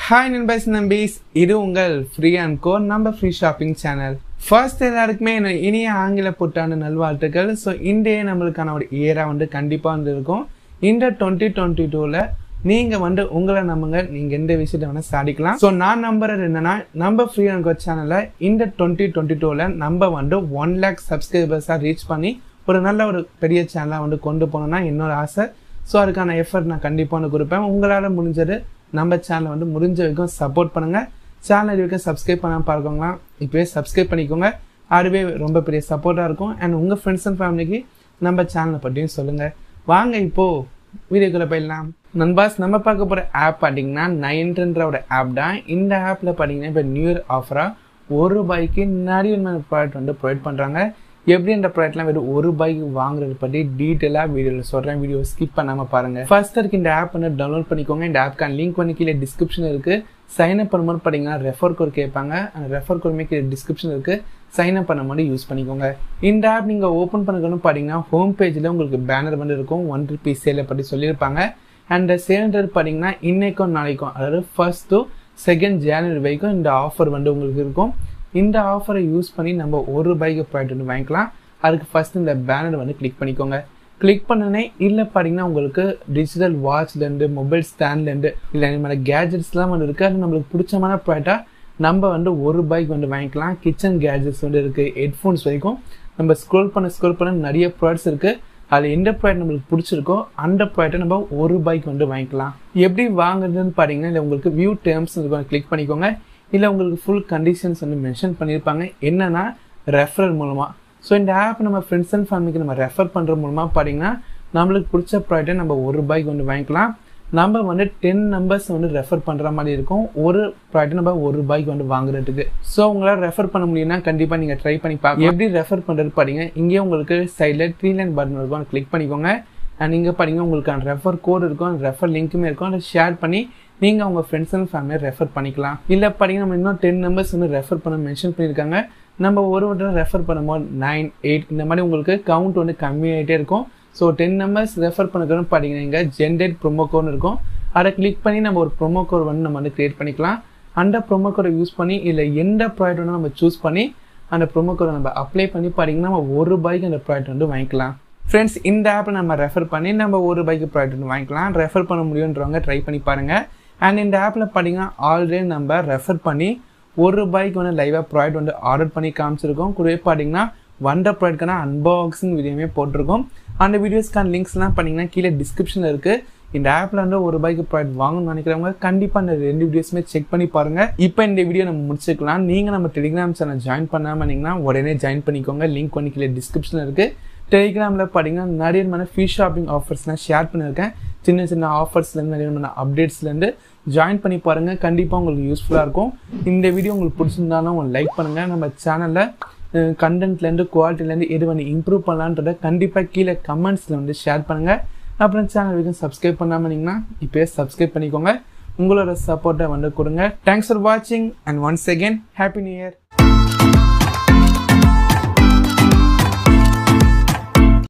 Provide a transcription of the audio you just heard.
hi நண்பர்ஸ் நம்பீஸ் இது உங்கள் free and கோ நம்ம ஃப்ரீ ஷாப்பிங் சேனல் ஃபர்ஸ்ட் எல்லாருக்குமே என்னோட இனிய ஆங்கில புத்தாண்டு நல்வாழ்த்துக்கள் ஸோ இன்றைய நம்மளுக்கான ஒரு இயராக வந்து கண்டிப்பாக வந்து இருக்கும் இந்த டுவெண்ட்டி டுவெண்ட்டி டூவில் நீங்கள் வந்து உங்களை நம்புங்க நீங்கள் எந்த விஷயத்தை வேணால் சாதிக்கலாம் ஸோ நான் நம்புறது என்னன்னா நம்ம ஃப்ரீ அண்ட் கோ சேனலில் இந்த டுவெண்ட்டி டுவெண்ட்டி டூவில் நம்ம வந்து ஒன் லேக் சப்ஸ்கிரைபர்ஸாக ரீச் பண்ணி ஒரு நல்ல ஒரு பெரிய சேனலாக வந்து கொண்டு போகணும்னா என்னோட ஆசை ஸோ அதுக்கான எஃபர்ட் நான் கண்டிப்பாக வந்து கொடுப்பேன் உங்களால் முடிஞ்சது நம்ம சேனலை வந்து முடிஞ்ச வரைக்கும் சப்போர்ட் பண்ணுங்கள் சேனல் இது வரைக்கும் சப்ஸ்கிரைப் பண்ணாமல் பார்க்கவங்களாம் இப்போவே சப்ஸ்கிரைப் பண்ணிக்கோங்க அதுவே ரொம்ப பெரிய சப்போர்ட்டாக இருக்கும் அண்ட் உங்கள் ஃப்ரெண்ட்ஸ் அண்ட் ஃபேமிலிக்கு நம்ம சேனலை பற்றியும் சொல்லுங்கள் வாங்க இப்போது வீடியோக்குள்ளே போயிடலாம் நண்பாஸ் நம்ம பார்க்க போகிற ஆப் பார்த்தீங்கன்னா நைன்ட்ன்ற ஒரு ஆப் தான் இந்த ஆப்பில் பார்த்தீங்கன்னா இப்போ நியூ இயர் ஆஃபராக ஒரு ரூபாய்க்கு நிறைய ப்ராடக்ட் வந்து ப்ரொவைட் பண்ணுறாங்க எப்படி இந்த ப்ராடக்ட்லாம் வெறும் ஒரு ரூபாய்க்கு வாங்குறது பற்றி டீட்டெயிலாக வீடியோவில் சொல்கிறேன் வீடியோ ஸ்கிப் பண்ணாமல் பாருங்கள் ஃபர்ஸ்ட் இருக்கு இந்த ஆப் வந்து டவுன்லோட் பண்ணிக்கோங்க இந்த ஆப்க்கான லிங்க் வந்து கீழே டிஸ்கிரிப்ஷன் இருக்குது சைன் அப் பண்ணும்போது பார்த்தீங்கன்னா ரெஃபர் கோட் கேட்பாங்க அந்த ரெஃபர் கோடுமே கீழே டிஸ்கிரிப்ஷன் இருக்குது சைன் அப் பண்ணும்போது யூஸ் பண்ணிக்கோங்க இந்த ஆப் நீங்கள் ஓப்பன் பண்ணணும்னு பார்த்தீங்கன்னா ஹோம் பேஜில் உங்களுக்கு பேனர் வந்து இருக்கும் ஒன் ருபி சேலை பற்றி சொல்லியிருப்பாங்க அண்ட் சேல்ன்றது பார்த்தீங்கன்னா இன்னைக்கும் நாளைக்கும் அதாவது ஃபர்ஸ்ட் டு செகண்ட் ஜனவரி வரைக்கும் இந்த ஆஃபர் வந்து உங்களுக்கு இருக்கும் இந்த ஆஃபரை யூஸ் பண்ணி நம்ம ஒரு ரூபாய்க்கு ப்ராடக்ட் வந்து வாங்கிக்கலாம் அதுக்கு ஃபர்ஸ்ட் இந்த பேனர் வந்து கிளிக் பண்ணிக்கோங்க கிளிக் பண்ணனே இல்லை பார்த்தீங்கன்னா உங்களுக்கு டிஜிட்டல் வாட்ச்லேருந்து மொபைல் ஸ்டாண்ட்லேருந்து இல்லை இந்த மாதிரி கேஜெட்ஸ்லாம் வந்து இருக்குது அது நம்மளுக்கு பிடிச்சமான ப்ராடக்டாக நம்ம வந்து ஒரு ரூபாய்க்கு வந்து வாங்கிக்கலாம் கிச்சன் கேஜெட்ஸ் வந்து இருக்குது ஹெட்ஃபோன்ஸ் வரைக்கும் நம்ம ஸ்க்ரோல் பண்ண ஸ்க்ரோல் பண்ண நிறைய ப்ராடக்ட்ஸ் இருக்குது அதில் எந்த ப்ராடக்ட் நம்மளுக்கு பிடிச்சிருக்கோ அந்த ப்ராடக்ட்டை நம்ம ஒரு ரூபாய்க்கு வந்து வாங்கிக்கலாம் எப்படி வாங்குறதுன்னு பார்த்தீங்கன்னா இல்லை உங்களுக்கு வியூ டேர்ம்ஸ் கிளிக் பண்ணிக்கோங்க இல்லை உங்களுக்கு ஃபுல் கண்டிஷன்ஸ் வந்து மென்ஷன் பண்ணியிருப்பாங்க என்னென்னா ரெஃபரல் மூலமாக ஸோ இந்த ஆப் நம்ம ஃப்ரெண்ட்ஸ் அண்ட் ஃபேமிலிக்கு நம்ம ரெஃபர் பண்ணுற மூலமாக பார்த்தீங்கன்னா நம்மளுக்கு பிடிச்ச ப்ராடக்ட்டை நம்ம ஒரு ரூபாய்க்கு வந்து வாங்கிக்கலாம் நம்ம வந்து டென் நம்பர்ஸ் வந்து ரெஃபர் பண்ணுற மாதிரி இருக்கும் ஒரு ப்ராடக்ட் நம்ம ஒரு ரூபாய்க்கு வந்து வாங்குறதுக்கு ஸோ உங்களால் ரெஃபர் பண்ண முடியும்னா கண்டிப்பாக நீங்கள் ட்ரை பண்ணி பார்க்கலாம் எப்படி ரெஃபர் பண்ணுறது பார்த்தீங்க இங்கே உங்களுக்கு சைடில் த்ரீ லைன் பட்டன் இருக்கும் அதை கிளிக் பண்ணிக்கோங்க அண்ட் இங்கே பார்த்தீங்கன்னா உங்களுக்கு அந்த ரெஃபர் கோட் இருக்கும் அந்த ரெஃபர் லிங்க்குமே இருக்கும் அதை ஷேர் பண்ணி நீங்கள் உங்கள் ஃப்ரெண்ட்ஸ் அண்ட் ஃபேமிலியை ரெஃபர் பண்ணிக்கலாம் இல்லை பார்த்தீங்கன்னா நம்ம இன்னும் டென் நம்பர்ஸ் வந்து ரெஃபர் பண்ண மென்ஷன் பண்ணியிருக்காங்க நம்ம ஒரு வட்டம் ரெஃபர் பண்ணும்போது நைன் எயிட் இந்த மாதிரி உங்களுக்கு கவுண்ட் வந்து கம்மியாகிட்டே இருக்கும் ஸோ டென் நம்பர்ஸ் ரெஃபர் பண்ணுறதுன்னு பார்த்தீங்கன்னா இங்கே ஜென்ரேட் ப்ரொமோ கோட்னு இருக்கும் அதை கிளிக் பண்ணி நம்ம ஒரு ப்ரொமோ கோட் வந்து நம்ம வந்து கிரியேட் பண்ணிக்கலாம் அந்த ப்ரொமோ கோடை யூஸ் பண்ணி இல்லை எந்த ப்ராடக்ட் வேணும் நம்ம சூஸ் பண்ணி அந்த ப்ரொமோ கோடை நம்ம அப்ளை பண்ணி பார்த்தீங்கன்னா நம்ம ஒரு ரூபாய்க்கு அந்த ப்ராடக்ட் வந்து வாங்கிக்கலாம் ஃப்ரெண்ட்ஸ் இந்த ஆப்பில் நம்ம ரெஃபர் பண்ணி நம்ம ஒரு ரூபாய்க்கு ப்ராடக்ட் வந்து வாங்கிக்கலாம் ரெஃபர் பண்ண முடியுன்றவங்க ட்ரை பண்ணி பாருங்கள் அண்ட் இந்த ஆப்பில் பார்த்தீங்கன்னா ஆல்ரெடி நம்ம ரெஃபர் பண்ணி ஒரு ரூபாய்க்கு வந்து லைவாக ப்ராடக்ட் வந்து ஆர்டர் பண்ணி காமிச்சிருக்கோம் கூடவே பார்த்தீங்கன்னா வந்த ப்ராடக்ட்கான அன்பாக்சிங் வீடியோமே போட்டிருக்கோம் அந்த வீடியோஸ்க்கான லிங்க்ஸ்லாம் பார்த்தீங்கன்னா கீழே டிஸ்கிரிப்ஷனில் இருக்குது இந்த ஆப்பில் வந்து ஒரு ரூபாய்க்கு ப்ராடக்ட் வாங்கணும்னு நினைக்கிறவங்க கண்டிப்பாக அந்த ரெண்டு வீடியோஸுமே செக் பண்ணி பாருங்கள் இப்போ இந்த வீடியோ நம்ம முடிச்சுக்கலாம் நீங்கள் நம்ம டெலிகிராம் சேனல் ஜாயின் பண்ணாமல் இருந்தீங்கன்னா உடனே ஜாயின் பண்ணிக்கோங்க லிங்க் வந்து கீழே டிஸ்கிரிப்ஷனில் இருக்குது டெலிகிராமில் பார்த்தீங்கன்னா நிறைய மாதிரி ஃப்ரீ ஷாப்பிங் ஆஃபர்ஸ்லாம் ஷேர் பண்ணியிருக்கேன் சின்ன சின்ன ஆஃபர்ஸ்லேருந்து நிறைய மாதிரி அப்டேட்ஸ்லேருந்து ஜாயின் பண்ணி பாருங்கள் கண்டிப்பாக உங்களுக்கு யூஸ்ஃபுல்லாக இருக்கும் இந்த வீடியோ உங்களுக்கு பிடிச்சிருந்தாலும் உங்களுக்கு லைக் பண்ணுங்கள் நம்ம சேனலில் கண்டென்ட்லேருந்து குவாலிட்டிலேருந்து எது வந்து இம்ப்ரூவ் பண்ணலான்றத கண்டிப்பாக கீழே கமெண்ட்ஸில் வந்து ஷேர் பண்ணுங்கள் அப்புறம் சேனல் வரைக்கும் சப்ஸ்கிரைப் பண்ணாமல் இருந்தீங்கன்னா இப்போயே சப்ஸ்கிரைப் பண்ணிக்கோங்க உங்களோட சப்போர்ட்டை வந்து கொடுங்க தேங்க்ஸ் ஃபார் வாட்சிங் and once again happy new year